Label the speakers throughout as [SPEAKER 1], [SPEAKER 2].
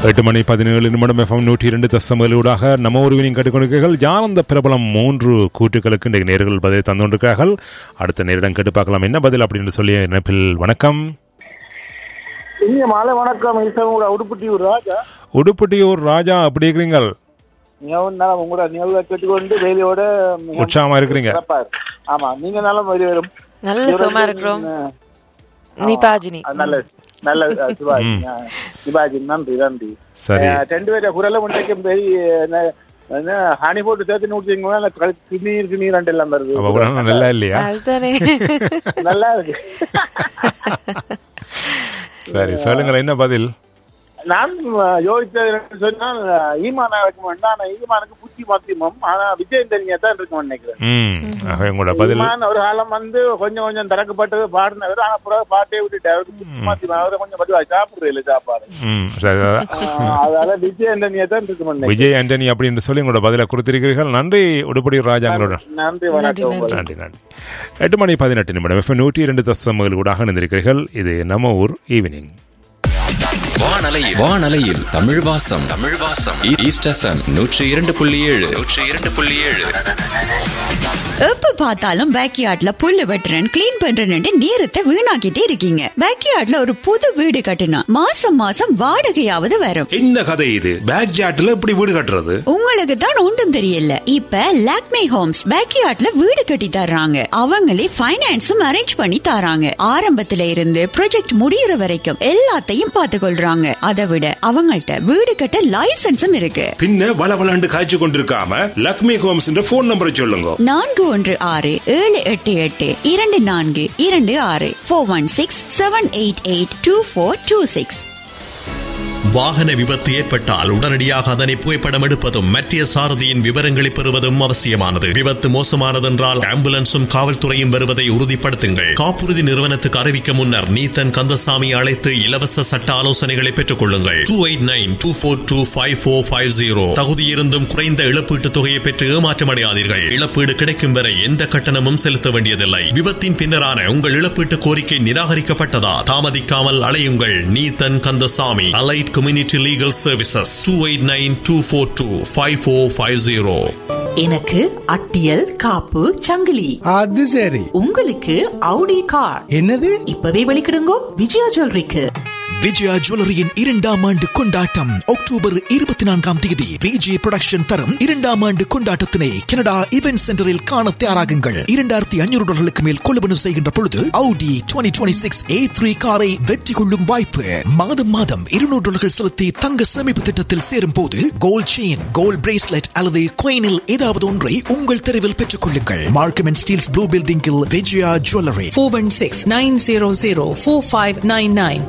[SPEAKER 1] எட்டு மணி பதினேழு நிமிடம் எஃப்எம் நூற்றி இரண்டு தசமலூடாக நம்ம ஒருவனையும் கேட்டுக்கொண்டிருக்கிறீர்கள் யார் பிரபலம் மூன்று கூற்றுக்களுக்கு இன்றைக்கு நேர்கள் பதிலை தந்துകൊണ്ടിருக்கிறார்கள் அடுத்த நேரிடம் கேட்டு பார்க்கலாம் என்ன பதில் அப்படின்னு சொல்லி நினைப்பில் வணக்கம்
[SPEAKER 2] இனிய மாலை வணக்கம் ஈசவங்களோட உடுப்புட்டியூர் ராஜா
[SPEAKER 1] உடுப்பட்டியூர் ராஜா அப்படி இருக்கிறீங்கள்
[SPEAKER 2] மிகவும் நலம் உங்களோட நிகழ்வை கேட்டுக்கொண்டு வேலையோட மிகவும்
[SPEAKER 1] உற்சாகமா இருக்கிறீங்க
[SPEAKER 2] சிறப்பா இருக்கு. ஆமா நீங்க நலம் வெளியே வரும்
[SPEAKER 3] நல்ல சும்மா இருக்கிறோம் நீ பாஜினி
[SPEAKER 2] அது நல்ல நல்ல அஹ், சிவாஜி அஹ், சிவாஜி நன்றி நன்றி
[SPEAKER 1] சரி
[SPEAKER 2] அஹ், ரெண்டு பேர குரலை முன்னைக்கும் பெரிய என்ன, என்ன, ஹனி போட்டு சேர்த்து நூற்றிங்கன்னா அந்த கழு- கிணீர் கிணீர் ரெண்டு எல்லாம் வருது
[SPEAKER 1] அப்ப உடனே நல்லா இல்லையா
[SPEAKER 3] அதுதானே
[SPEAKER 2] நல்லா இருக்கு
[SPEAKER 1] சரி சொல்லுங்கள் என்ன பதில்
[SPEAKER 2] நான் அஹ், யோசித்தது என்னன்னு சொன்னால் அஹ், ஈமானா இருக்க வேண்டாம் ஆனா ஈமானுக்கு புத்தி மத்தியமம் ஆனா விஜய் தெரிஞ்சா தான் இருக்கும் நினைக்கிறேன்
[SPEAKER 1] ம் ஆக உங்களோட பதில்
[SPEAKER 2] ஈமான் ஒரு காலம் வந்து கொஞ்சம் கொஞ்சம் திறக்கப்பட்டது பாடினவர் ஆனா பிறகு பாட்டே விட்டுட்டாரு அவருக்கு புத்தி மத்தியமம் அவரை கொஞ்சம் பதிவா சாப்பிடுறது இல்லை சாப்பாடு
[SPEAKER 1] ம் சரி அதான்.
[SPEAKER 2] அஹ், அதனால விஜய் தெரிஞ்சா தான் இருக்கும் நினைக்கிறேன்.
[SPEAKER 1] விஜய் ஆண்டனி அப்படின்னு சொல்லி உங்களோட பதிலை கொடுத்திருக்கிறீர்கள் நன்றி உடுப்படியூர் ராஜா உங்களோட
[SPEAKER 2] நன்றி வணக்கம் உங்களுக்கு.
[SPEAKER 1] நன்றி நன்றி எட்டு மணி பதினெட்டு நிமிடம் எஃப்எம் நூற்றி இரண்டு தசமகள் ஊடாக இணைந்திருக்கிறீர்கள் இது நம்ம ஊர் ஈவினிங்
[SPEAKER 4] வானலையில் வானலையில் தமிழ் வாசம் தமிழ் வாசம் ஈ- ஈஸ்ட் எஃப்எம் நூற்றி இரண்டு புள்ளி ஏழு நூற்றி இரண்டு புள்ளி ஏழு
[SPEAKER 5] எப்ப பார்த்தாலும் பேக்யார்ட்ல புல்லு வெட்டுறேன் கிளீன் பண்றேன்னு நேரத்தை வீணாக்கிட்டே இருக்கீங்க பேக்யார்ட்ல ஒரு புது வீடு கட்டினா மாசம் மாசம் வாடகையாவது வரும்
[SPEAKER 6] என்ன கதை இது பேக் யார்ட்ல இப்படி வீடு கட்டுறது
[SPEAKER 5] உங்களுக்கு தான் ஒன்றும் தெரியல இப்ப லாக்மே ஹோம்ஸ் பேக்யார்ட்ல வீடு கட்டி தர்றாங்க அவங்களே ஃபைனான்ஸும் அரேஞ்ச் பண்ணி தராங்க ஆரம்பத்துல இருந்து ப்ராஜெக்ட் முடியற வரைக்கும் எல்லாத்தையும் பார்த்து கொள்றாங்க அதை விட அவங்கள்ட்ட வீடு கட்ட லைசன்ஸும் இருக்கு
[SPEAKER 6] பின்ன வள வளண்டு காய்ச்சி கொண்டிருக்காம லக்ஷ்மி ஹோம்ஸ் ஃபோன் நம்பரை சொல்லுங்க
[SPEAKER 5] நான்கு ஒன்று ஆறு ஏழு எட்டு எட்டு இரண்டு நான்கு இரண்டு ஆறு four one six seven eight eight two four two six
[SPEAKER 7] வாகன விபத்து ஏற்பட்டால் உடனடியாக அதனை புகைப்படம் எடுப்பதும் மத்திய சாரதியின் விவரங்களை பெறுவதும் அவசியமானது விபத்து மோசமானதென்றால் ஆம்புலன்ஸும் காவல்துறையும் வருவதை உறுதிப்படுத்துங்கள் காப்புறுதி நிறுவனத்துக்கு அறிவிக்க முன்னர் நீத்தன் கந்தசாமி அழைத்து இலவச சட்ட ஆலோசனைகளை பெற்றுக் கொள்ளுங்கள் two eight nine two four two five four five zero தகுதியிருந்தும் குறைந்த இழப்பீட்டுத் தொகையை பெற்று ஏமாற்றமடையாதீர்கள் இழப்பீடு கிடைக்கும் வரை எந்த கட்டணமும் செலுத்த வேண்டியதில்லை விபத்தின் பின்னரான உங்கள் இழப்பீட்டு கோரிக்கை நிராகரிக்கப்பட்டதா தாமதிக்காமல் அலையுங்கள் Neethan Kandasamy allied community legal services two eight nine two four two five four five zero
[SPEAKER 8] எனக்கு அட்டியல் காப்பு சங்கிலி
[SPEAKER 9] அது சரி
[SPEAKER 8] உங்களுக்கு அவுடி கார்
[SPEAKER 9] என்னது
[SPEAKER 8] இப்பவே வெளிக்கிடுங்கோ விஜயா ஜுவல்லரிக்கு
[SPEAKER 10] விஜயா ஜுவல்லரியின் இரண்டாம் ஆண்டு கொண்டாட்டம் அக்டோபர் இருபத்தி நான்காம் தேதி விஜய் புரொடக்ஷன் தரும் இரண்டாம் ஆண்டு கொண்டாட்டத்தினை கனடா இவென்ட் சென்டரில் காண தயாராகுங்கள் இரண்டாயிரத்தி ஐநூறு டாலர்களுக்கு மேல் கொள்வனவு செய்கின்ற பொழுது Audi twenty twenty six A three காரை வெற்றி கொள்ளும் வாய்ப்பு மாதம் மாதம் இருநூறு டாலர்கள் செலுத்தி தங்க சேமிப்பு திட்டத்தில் சேரும் போது கோல்ட் செயின் கோல்ட் பிரேஸ்லெட் அல்லது கோயினில் ஏதாவது ஒன்றை உங்கள் தெருவில் பெற்றுக் கொள்ளுங்கள் மார்க்கம் அண்ட் ஸ்டீல்ஸ் ப்ளூ பில்டிங்கில் Vijaya jewellery
[SPEAKER 11] four one six nine zero zero four five nine nine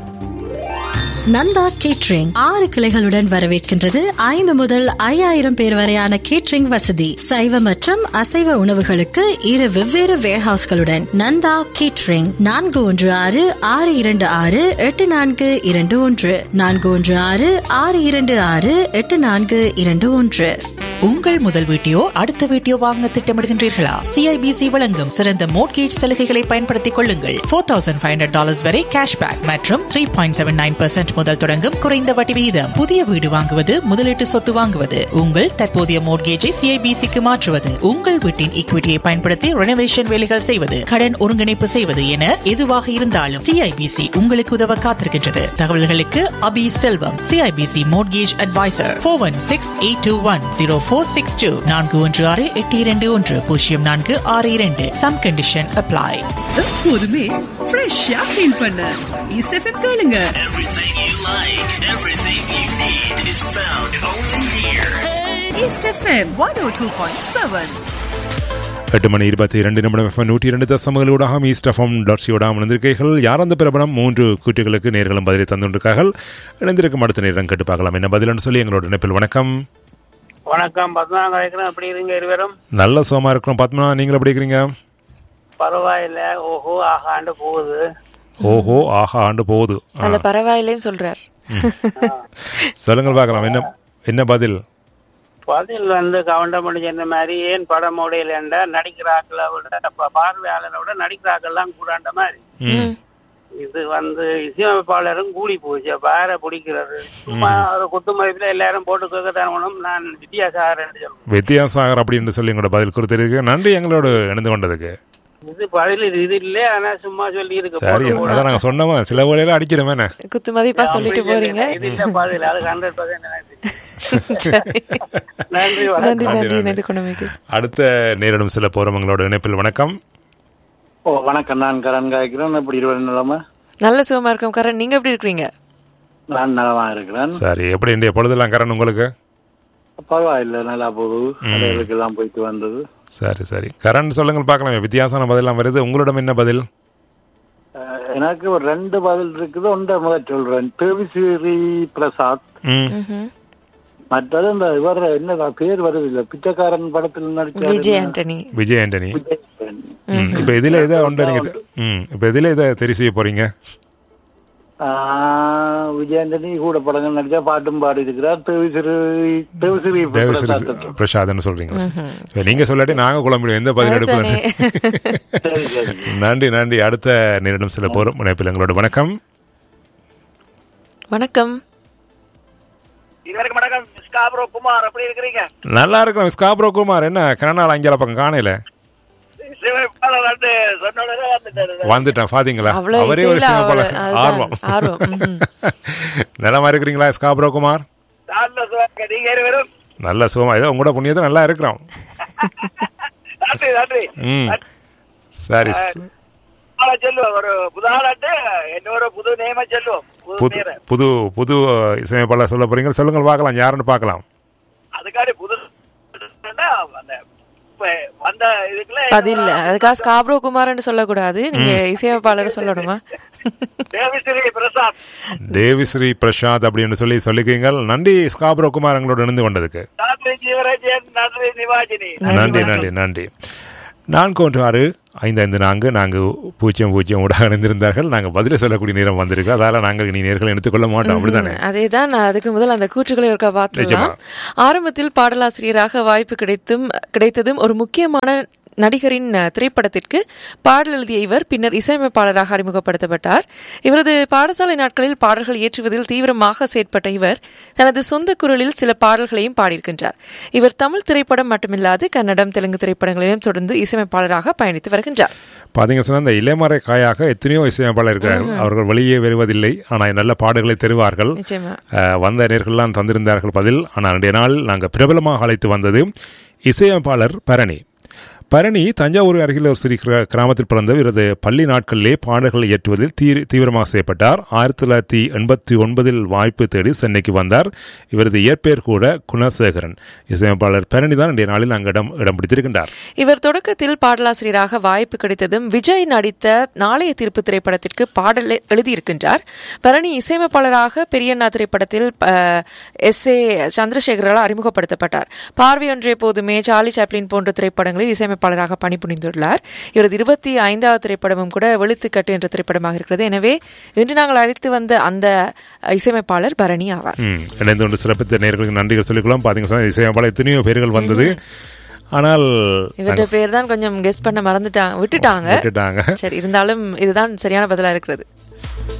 [SPEAKER 12] Nanda catering ஆறு கிளைகளுடன் வரவேற்கின்றது ஐந்து முதல் ஐயாயிரம் பேர் வரையான கேட்ரிங் வசதி சைவ மற்றும் அசைவ உணவுகளுக்கு இரு வெவ்வேறு வேர்ஹவுஸ்களுடன் நந்தா கேட்ரிங் நான்கு ஒன்று ஆறு ஆறு இரண்டு ஆறு எட்டு நான்கு இரண்டு ஒன்று நான்கு ஒன்று ஆறு ஆறு இரண்டு ஆறு எட்டு நான்கு இரண்டு ஒன்று
[SPEAKER 8] உங்கள் முதல் வீட்டையோ அடுத்த வீட்டையோ வாங்க திட்டமிடுகின்றீர்களா சிஐபிசி வழங்கும் சிறந்த மோட்கேஜ் சலுகைகளை பயன்படுத்திக் கொள்ளுங்கள் four thousand five hundred dollars வரை கேஷ்பேக் மற்றும் த்ரீ பாயிண்ட் செவன் நைன் முதல் தொடங்கும் குறைந்த வட்டி விகிதம் புதிய வீடு வாங்குவது முதலீட்டு சொத்து வாங்குவது உங்கள் தற்போதைய மோட்கேஜை சிஐபிசிக்கு மாற்றுவது உங்கள் வீட்டின் ஈக்விட்டியை பயன்படுத்தி ரெனோவேஷன் வேலைகள் செய்வது கடன் ஒருங்கிணைப்பு செய்வது என எதுவாக இருந்தாலும் சிஐபிசி உங்களுக்கு உதவ காத்திருக்கின்றது தகவல்களுக்கு Abi Selvam CIBC mortgage advisor four one six eight two one zero four six two நான்கு ஒன்று ஆறு எட்டு இரண்டு ஒன்று பூஜ்ஜியம் நான்கு ஆறு இரண்டு சம் கண்டிஷன் அப்ளை
[SPEAKER 11] எப்போதுமே ஃப்ரெஷ்ஷா ஃபீல் பண்ண ஈஸ்ட் எஃப்எம் கேளுங்க
[SPEAKER 13] Everything you like, everything you need is found only here.
[SPEAKER 11] East FM one O two point seven
[SPEAKER 1] எட்டு மணி இருபத்தி இரண்டு நிமிடம் எஃப்எம் நூற்றி இரண்டு தசமகளூடாக ஈஸ்ட் எஃப்எம் டாட் சியோடாக இணைந்திருக்கிறீர்கள் யார் அந்த பிரபலம் மூன்று கூற்றுகளுக்கு நேர்களும் பதிலை தந்துள்ளார்கள் இணைந்திருக்கும் அடுத்த நேரம் கேட்டு பார்க்கலாம் என்ன பதில்னு சொல்லி எங்களோட இணைப்பில் வணக்கம்
[SPEAKER 2] வணக்கம் பத்மநாபம் கலைக்கிறேன் எப்படி இருங்க இருவரும்
[SPEAKER 1] நல்ல சோமா இருக்கிறோம் பத்மனா நீங்கள் எப்படி இருக்கிறீங்க
[SPEAKER 2] பரவாயில்ல ஓஹோ ஆகாண்டு போகுது
[SPEAKER 1] ஓஹோ ஆஹா ஆண்டு போகுது ஆ.
[SPEAKER 3] நல்ல பரவாயில்லைன்னு சொல்றார்
[SPEAKER 1] சொல்லுங்கள் பார்க்கலாம் என்ன என்ன பதில்
[SPEAKER 2] பதில் வந்து கவுண்டமணி சொன்ன மாதிரி ஏன் படம் முடியலண்டா நடிக்கிறாக்களை விட ப- பார்வையாளரை விட நடிக்கிறாக்கள்லாம் கூடாண்ட மாதிரி
[SPEAKER 1] ம்
[SPEAKER 9] இது வந்து இசையமைப்பாளரும் கூடி போச்சு அப்ப யாரை பிடிக்கிறது சும்மா ஒரு குத்து மதிப்புல எல்லாரும் போட்டு கேட்கத்தான் வேணும் நான் வித்தியாசாகர் சொல்றேன்
[SPEAKER 1] வித்தியாசாகர் அப்படின்னு சொல்லி உங்களோட பதில் கொடுத்திருக்கு நன்றி எங்களோடு இணைந்து கொண்டதுக்கு
[SPEAKER 9] இது பதில் இது இது இல்ல ஆனா சும்மா சொல்லி இருக்கு
[SPEAKER 1] சரி
[SPEAKER 9] போட்டு போடு.
[SPEAKER 1] அதான் நாங்க சொன்னோமா சில வேலையில அடிக்கிறோமே
[SPEAKER 3] குத்து மதிப்பா சொல்லிட்டு போறீங்க
[SPEAKER 9] இது இல்ல பதில் அது ஹண்ட்ரட் பர்சன்ட்
[SPEAKER 3] சரி.
[SPEAKER 9] நன்றி
[SPEAKER 3] நன்றி
[SPEAKER 9] வணக்கம்
[SPEAKER 3] நன்றி இணைந்து கொண்டமைக்கு
[SPEAKER 1] அடுத்த நேரிடும் சில போறவங்களோட இணைப்பில் வணக்கம்
[SPEAKER 2] ஓ வணக்கம் நான் கரண் காய்க்கிறேன் எப்படி இருவர் நிலைமை
[SPEAKER 3] நல்ல சுகமா இருக்கும் கரண் நீங்க எப்படி இருக்கிறீங்க
[SPEAKER 2] நான் நலமா இருக்கிறேன்
[SPEAKER 1] சரி எப்படி இன்றைய பொழுதெல்லாம் கரண் உங்களுக்கு
[SPEAKER 2] பரவாயில்ல நல்லா போகுது கடைகளுக்கு எல்லாம் போயிட்டு வந்தது
[SPEAKER 1] சரி சரி கரண் சொல்லுங்கள் பார்க்கலாம் வித்தியாசமான பதிலாம் வருது உங்களிடம் என்ன பதில்
[SPEAKER 2] அஹ், எனக்கு ஒரு ரெண்டு பதில் இருக்குது ஒன்றை முதல் சொல்றேன் தேவிஸ்ரீ பிரசாத்
[SPEAKER 1] ம்
[SPEAKER 2] மற்றது இந்த இவர் என்ன பேர் வருது இல்ல பிச்சைக்காரன் படத்தில் நடிச்ச
[SPEAKER 3] விஜய் ஆண்டனி
[SPEAKER 1] விஜய் ஆண்டனி ம் இப்போ இதில் எதை ஒன்று நீங்க ம் இப்போ இதில் எதை தெரி செய்ய போறீங்க
[SPEAKER 2] விஜயாண்டனி கூட படங்கள் நடிச்சா பாட்டும் பாடி இருக்கிறார் தேவிஸ்ரீ தேவிஸ்ரீ
[SPEAKER 1] தேவஸ்ரீ
[SPEAKER 2] பிரசாத்
[SPEAKER 1] பிரசாத்னு சொல்றீங்க சரி, நீங்க சொல்லாட்டி நாங்க குழம்பிடுவோம் எந்த பதில் எடுப்போம்
[SPEAKER 2] சரி சரி
[SPEAKER 1] நன்றி நன்றி அடுத்த நேரிடும் சில போரும் இணைப்பில் எங்களோட வணக்கம்
[SPEAKER 3] வணக்கம்
[SPEAKER 9] இதுவரைக்கும் வணக்கம் ஸ்காப்ரோ குமார் எப்படி இருக்கிறீங்க
[SPEAKER 1] நல்லா இருக்கிறோம் ஸ்காப்ரோ குமார் என்ன கனநாள் அஞ்சால பக்கம் காணையில
[SPEAKER 9] இசையமைப்பாளர் வந்து சொன்ன உடனே வந்துட்டாரு
[SPEAKER 1] வந்துட்டேன் பாத்தீங்களா
[SPEAKER 3] அவ்வளவு
[SPEAKER 1] அவரே ஒரு
[SPEAKER 3] இசையில
[SPEAKER 1] சினிமாவில்
[SPEAKER 3] அவரு- அதுதான்,
[SPEAKER 1] ஆர்வம்
[SPEAKER 3] ஆர்வம், ம்ஹும்.
[SPEAKER 1] நலமா இருக்கிறீங்களா ஸ்காப்ரோ குமார்
[SPEAKER 9] நல்ல சுவாங்க நீங்க இருவரும்
[SPEAKER 1] நல்ல சுகமா ஏதோ உங்களோட புண்ணியத்தை நல்லா இருக்கிறோம்
[SPEAKER 9] நன்றி நன்றி
[SPEAKER 1] ம் சரி
[SPEAKER 9] ஆளை சொல்லுவோம் ஒரு புது ஆளாட்டு இன்னொரு புது நேம சொல்லுவோம் புது
[SPEAKER 1] புது
[SPEAKER 9] நேர
[SPEAKER 1] புது புது இசையமைப்பாளர் சொல்ல போறீங்க சொல்லுங்கள் பார்க்கலாம் யாருன்னு பார்க்கலாம்
[SPEAKER 9] அதுக்காண்டி புது அந்த இப்ப வந்த இதுக்குள்ள
[SPEAKER 3] பதில் அதுக்காக ஸ்காப்ரோ குமார்னு சொல்லக்கூடாது நீங்க இசையமைப்பாளர் சொல்லணுமா
[SPEAKER 9] தேவிஸ்ரீ பிரசாத்
[SPEAKER 1] தேவிஸ்ரீ பிரசாத் அப்படின்னு சொல்லி சொல்லிக்கிறீங்கள் நன்றி ஸ்காப்ரோ குமார் எங்களோட இணைந்து கொண்டதுக்கு
[SPEAKER 9] நன்றி ஜீவராஜன் நன்றி நிவாஜினி
[SPEAKER 1] நன்றி நன்றி நன்றி நான்கு ஒன்று ஆறு ஐந்து ஐந்து நான்கு நான்கு பூஜ்ஜியம் பூஜ்ஜியம் ஊடாக இணைந்திருந்தார்கள் நாங்கள் பதில் சொல்லக்கூடிய நேரம் வந்திருக்கு அதால நாங்கள் இனி நேர்களை எடுத்துக்கொள்ள மாட்டோம் அப்படிதானே
[SPEAKER 3] அதேதான் நான் அதுக்கு முதல் அந்த கூற்றுகளை ஒருக்கா பார்த்துலாம் ஆரம்பத்தில் பாடலாசிரியராக வாய்ப்பு கிடைத்தும் கிடைத்ததும் ஒரு முக்கியமான நடிகரின் அஹ், திரைப்படத்திற்கு பாடல் எழுதிய இவர் பின்னர் இசையமைப்பாளராக அறிமுகப்படுத்தப்பட்டார் இவரது பாடசாலை நாட்களில் பாடல்கள் இயற்றுவதில் தீவிரமாக செயற்பட்ட இவர் தனது சொந்த குரலில் சில பாடல்களையும் பாடியிருக்கின்றார் இவர் தமிழ் திரைப்படம் மட்டுமில்லாது கன்னடம் தெலுங்கு திரைப்படங்களிலும் தொடர்ந்து இசையமைப்பாளராக பயணித்து வருகின்றார்
[SPEAKER 1] பாத்தீங்க சொன்னா இந்த இளையமறை காயாக எத்தனையோ இசையமைப்பாளர் இருக்கிறார்கள் அவர்கள் வெளியே வருவதில்லை ஆனால் நல்ல பாடல்களை தருவார்கள்
[SPEAKER 3] நிச்சயமா
[SPEAKER 1] அஹ், வந்த நேர்கள்லாம் தந்திருந்தார்கள் பதில் ஆனால் அன்றைய நாள் நாங்கள் பிரபலமாக அழைத்து வந்தது இசையமைப்பாளர் பரணி பரணி தஞ்சாவூர் அருகில் ஒரு சிறு கிரா- கிராமத்தில் பிறந்த இவரது பள்ளி நாட்களிலே பாடல்களை இயற்றுவதில் தீ- தீவிரமாக செய்யப்பட்டார் ஆயிரத்தி தொள்ளாயிரத்தி எண்பத்தி ஒன்பதில் வாய்ப்பு தேடி சென்னைக்கு வந்தார் இவரது இயற்பெயர் கூட குணசேகரன் இசையமைப்பாளர் பரணி தான் இன்றைய நாளில் அங்கு இடம் இடம் பிடித்திருக்கின்றார்
[SPEAKER 3] இவர் தொடக்கத்தில் பாடலாசிரியராக வாய்ப்பு கிடைத்ததும் விஜய் நடித்த நாளைய தீர்ப்பு திரைப்படத்திற்கு பாடல் எழுதியிருக்கின்றார் பரணி இசையமைப்பாளராக பெரியண்ணா திரைப்படத்தில் எஸ் ஏ சந்திரசேகரால் அறிமுகப்படுத்தப்பட்டார் பார்வை ஒன்றிய போதுமே சார்லி சாப்ளின் போன்ற திரைப்படங்களில் இசையமைப்பாளராக பணிபுரிந்துள்ளார் இவரது இருபத்தி ஐந்தாவது திரைப்படமும் கூட வெளுத்துக்கட்டு என்ற திரைப்படமாக இருக்கிறது எனவே இன்று நாங்கள் அழைத்து வந்த அந்த இசையமைப்பாளர் பரணி ஆவார்
[SPEAKER 1] ம் இணைந்து கொண்டு சிறப்பித்த நேர்களுக்கு நன்றிகள் சொல்லிக்கலாம் பார்த்தீங்க சொன்னா இசையமைப்பாளர் எத்தனையோ பேர்கள் வந்தது ஆனால்
[SPEAKER 3] இவருடைய பேர் தான் கொஞ்சம் கெஸ்ட் பண்ண மறந்துட்டாங்க விட்டுட்டாங்க
[SPEAKER 1] விட்டுட்டாங்க
[SPEAKER 3] சரி இருந்தாலும் இதுதான் சரியான பதிலா இருக்கிறது